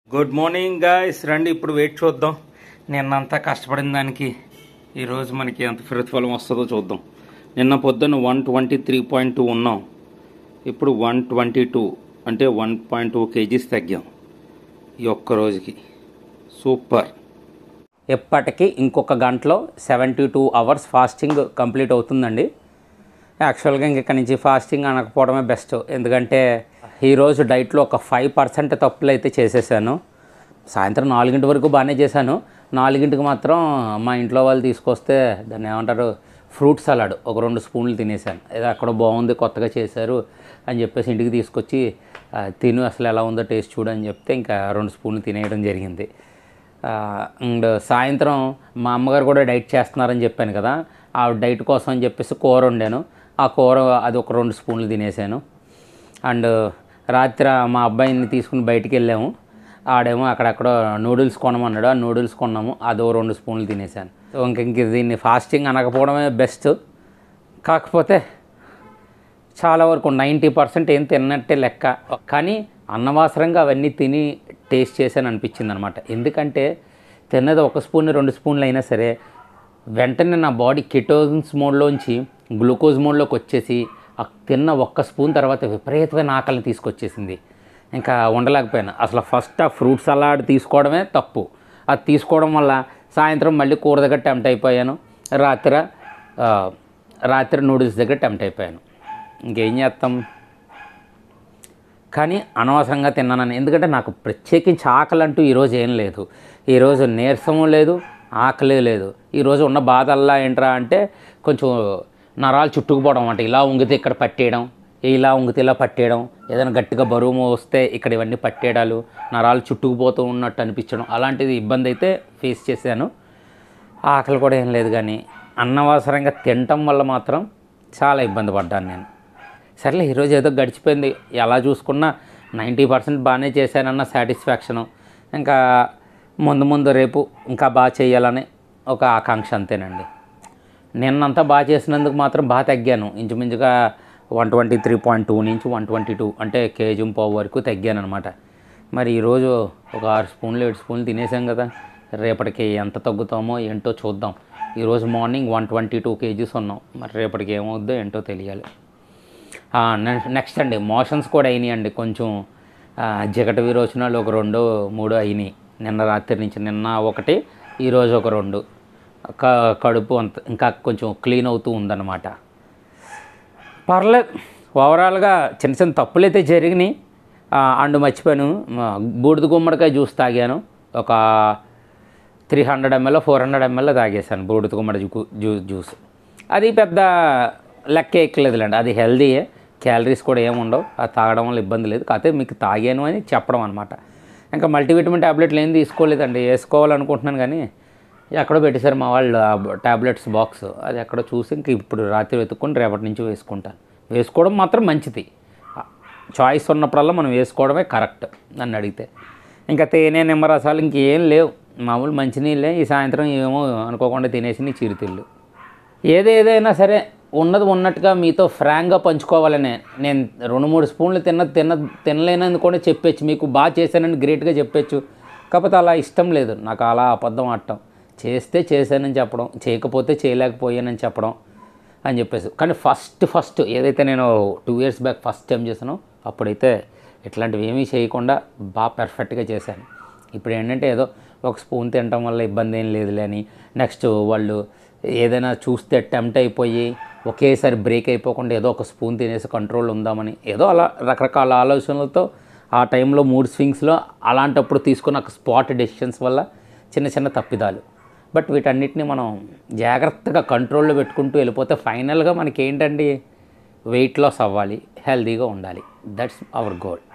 good morning guys రండి ఇప్పుడు wait చూద్దాం నిన్నంతా కష్టపడిన దానికి ఈరోజు మనకి ఎంత ప్రతిఫలం వస్తుందో చూద్దాం నిన్న పొద్దున్న one twenty three point two ఉన్నాం ఇప్పుడు వన్ ట్వంటీ టూ అంటే వన్ పాయింట్ టూ కేజీస్ తగ్గాం ఈ ఒక్క రోజుకి సూపర్ ఎప్పటికీ ఇంకొక గంటలో seventy two hours fasting complete అవుతుందండి యాక్చువల్గా ఇంక ఇక్కడి నుంచి ఫాస్టింగ్ అనకపోవడమే బెస్ట్ ఎందుకంటే ఈరోజు డైట్లో ఒక ఫైవ్ పర్సెంట్ తప్పులు అయితే చేసేసాను సాయంత్రం నాలుగింటి వరకు బాగానే చేశాను నాలుగింటికి మాత్రం మా ఇంట్లో వాళ్ళు తీసుకొస్తే దాన్ని ఏమంటారు ఫ్రూట్ సలాడ్ ఒక రెండు స్పూన్లు తినేసాను ఏదో అక్కడ బాగుంది కొత్తగా చేశారు అని చెప్పేసి ఇంటికి తీసుకొచ్చి ఆ, తిను అసలు ఎలా ఉందో టేస్ట్ చూడు అని చెప్తే ఇంకా రెండు స్పూన్లు తినేయడం జరిగింది అండ్ సాయంత్రం మా అమ్మగారు కూడా డైట్ చేస్తున్నారని చెప్పాను కదా ఆ డైట్ కోసం అని చెప్పేసి కూర వండాను ఆ కూర అది ఒక రెండు స్పూన్లు తినేసాను అండ్ రాత్రి మా అబ్బాయిని తీసుకుని బయటికి వెళ్ళాము ఆడేమో అక్కడెక్కడ నూడిల్స్ కొనమన్నాడు ఆ నూడిల్స్ కొన్నాము అదో రెండు స్పూన్లు తినేసాను సో ఇంక ఇంక దీన్ని ఫాస్టింగ్ అనకపోవడమే బెస్ట్ కాకపోతే చాలా వరకు నైంటీ పర్సెంట్ ఏం తిన్నట్టే లెక్క కానీ అన్నవాసరంగా అవన్నీ తిని టేస్ట్ చేశాను అనిపించింది అనమాట ఎందుకంటే తిన్నది ఒక స్పూన్ రెండు స్పూన్లు అయినా సరే వెంటనే నా బాడీ కెటోజన్స్ మోడ్లోంచి గ్లూకోజ్ మోడ్లోకి వచ్చేసి ఆ తిన్న ఒక్క స్పూన్ తర్వాత విపరీతమైన ఆకలిని తీసుకొచ్చేసింది ఇంకా ఉండలేకపోయాను అసలు ఫస్ట్ ఆ ఫ్రూట్ సలాడ్ తీసుకోవడమే తప్పు అది తీసుకోవడం వల్ల సాయంత్రం మళ్ళీ కూర దగ్గర టెంప్ట్ అయిపోయాను రాత్రి ఆ, రాత్రి నూడిల్స్ దగ్గర టెంప్ట్ అయిపోయాను ఇంకేం చేస్తాం కానీ అనవసరంగా తిన్నానని ఎందుకంటే నాకు ప్రత్యేకించి ఆకలి అంటూ ఈరోజు ఏం లేదు ఈరోజు నీరసము లేదు ఆకలి లేదు ఈరోజు ఉన్న బాధల్లా ఏంట్రా అంటే కొంచెం నరాలు చుట్టుకుపోవడం అంటే ఇలా ఉంగితే ఇక్కడ పట్టేయడం ఇలా ఉంగితే ఇలా పట్టేయడం ఏదైనా గట్టిగా బరువు వస్తే ఇక్కడ ఇవన్నీ పట్టేయడాలు నరాలు చుట్టుకుపోతూ ఉన్నట్టు అనిపించడం అలాంటిది ఇబ్బంది అయితే ఫేస్ చేశాను ఆకలి కూడా ఏం లేదు కానీ అన్నవసరంగా తినటం వల్ల మాత్రం చాలా ఇబ్బంది పడ్డాను నేను సర్లే ఈరోజు ఏదో గడిచిపోయింది ఎలా చూసుకున్నా నైంటీ పర్సెంట్ బాగానే చేశానన్న సాటిస్ఫాక్షను ఇంకా ముందు ముందు రేపు ఇంకా బాగా చేయాలని ఒక ఆకాంక్ష అంతేనండి నిన్నంతా బాగా చేసినందుకు మాత్రం బాగా తగ్గాను ఇంచుమించుగా one twenty three point two నుంచి వన్ ట్వంటీ టూ అంటే కేజీ పావు వరకు తగ్గాను అనమాట మరి ఈరోజు ఒక ఆరు స్పూన్లు ఏడు స్పూన్లు తినేసాం కదా రేపటికి ఎంత తగ్గుతామో ఏంటో చూద్దాం ఈరోజు morning one twenty two KGs ఉన్నాం మరి రేపటికి ఏమవుద్దో ఏంటో తెలియాలి ఆ, నె- నెక్స్ట్ అండి మోషన్స్ కూడా అయినాయి అండి కొంచెం ఆ, జిగట విరోచనాలు ఒక రెండు మూడు అయినాయి నిన్న రాత్రి నుంచి నిన్న ఒకటి ఈరోజు ఒక రెండు క- కడుపు అంత ఇంకా కొంచెం క్లీన్ అవుతూ ఉందన్నమాట పర్లేదు ఓవరాల్గా చిన్న చిన్న తప్పులు అయితే జరిగినాయి ఆ, అండ్ మర్చిపోయాను మా బూడిద గుమ్మడికాయ జ్యూస్ తాగాను ఒక three hundred ML four hundred ML తాగేసాను బూడిద గుమ్మడి జ్యూ జ్యూ- జ్యూస్ అది పెద్ద లెక్క ఎక్కలేదులేండి అది హెల్దీయే క్యాలరీస్ కూడా ఏముండవు అది తాగడం వల్ల ఇబ్బంది లేదు కాకపోతే మీకు తాగాను అని చెప్పడం అనమాట ఇంకా మల్టీవిటమిన్ ట్యాబ్లెట్లు ఏం తీసుకోలేదండి వేసుకోవాలనుకుంటున్నాను కానీ ఎక్కడో పెట్టేశారు మా వాళ్ళు ట్యాబ్లెట్స్ బాక్స్ అది ఎక్కడో చూసి ఇంక ఇప్పుడు రాత్రి వెతుక్కొని రేపటి నుంచి వేసుకుంటాను వేసుకోవడం మాత్రం మంచిది చాయిస్ ఉన్నప్పుడల్లా మనం వేసుకోవడమే కరెక్ట్ నన్ను అడిగితే ఇంకా తేనె నిమ్మరసాలు ఇంకేం లేవు మామూలు మంచినీళ్ళే ఈ సాయంత్రం ఏమో అనుకోకుండా తినేసి నీ చిరుతిళ్ళు ఏదేదైనా సరే ఉన్నది ఉన్నట్టుగా మీతో ఫ్రాంక్గా పంచుకోవాలనే నేను రెండు మూడు స్పూన్లు తిన్న తిన్న తినలేనని కూడా చెప్పచ్చు మీకు బాగా చేశానని గ్రేట్గా చెప్పచ్చు కాకపోతే అలా ఇష్టం లేదు నాకు అలా అబద్ధం ఆడటం చేస్తే చేశానని చెప్పడం చేయకపోతే చేయలేకపోయానని చెప్పడం అని చెప్పేసి కానీ ఫస్ట్ ఫస్ట్ ఏదైతే నేను two years back first time చేశానో అప్పుడైతే ఇట్లాంటివి ఏమీ చేయకుండా బాగా పర్ఫెక్ట్గా చేశాను ఇప్పుడు ఏంటంటే ఏదో ఒక స్పూన్ తినటం వల్ల ఇబ్బంది ఏం లేదులే అని నెక్స్ట్ వాళ్ళు ఏదైనా చూస్తే టెంప్ట్ అయిపోయి ఒకేసారి బ్రేక్ అయిపోకుండా ఏదో ఒక స్పూన్ తినేసి కంట్రోల్ ఉందామని ఏదో అలా రకరకాల ఆలోచనలతో ఆ టైంలో మూడు స్వింగ్స్లో అలాంటప్పుడు తీసుకున్న ఒక స్పాట్ డెసిషన్స్ వల్ల చిన్న చిన్న తప్పిదాలు బట్ వీటన్నిటిని మనం జాగ్రత్తగా కంట్రోల్లో పెట్టుకుంటూ వెళ్ళిపోతే ఫైనల్గా మనకి ఏంటండి వెయిట్ లాస్ అవ్వాలి హెల్తీగా ఉండాలి దట్స్ అవర్ గోల్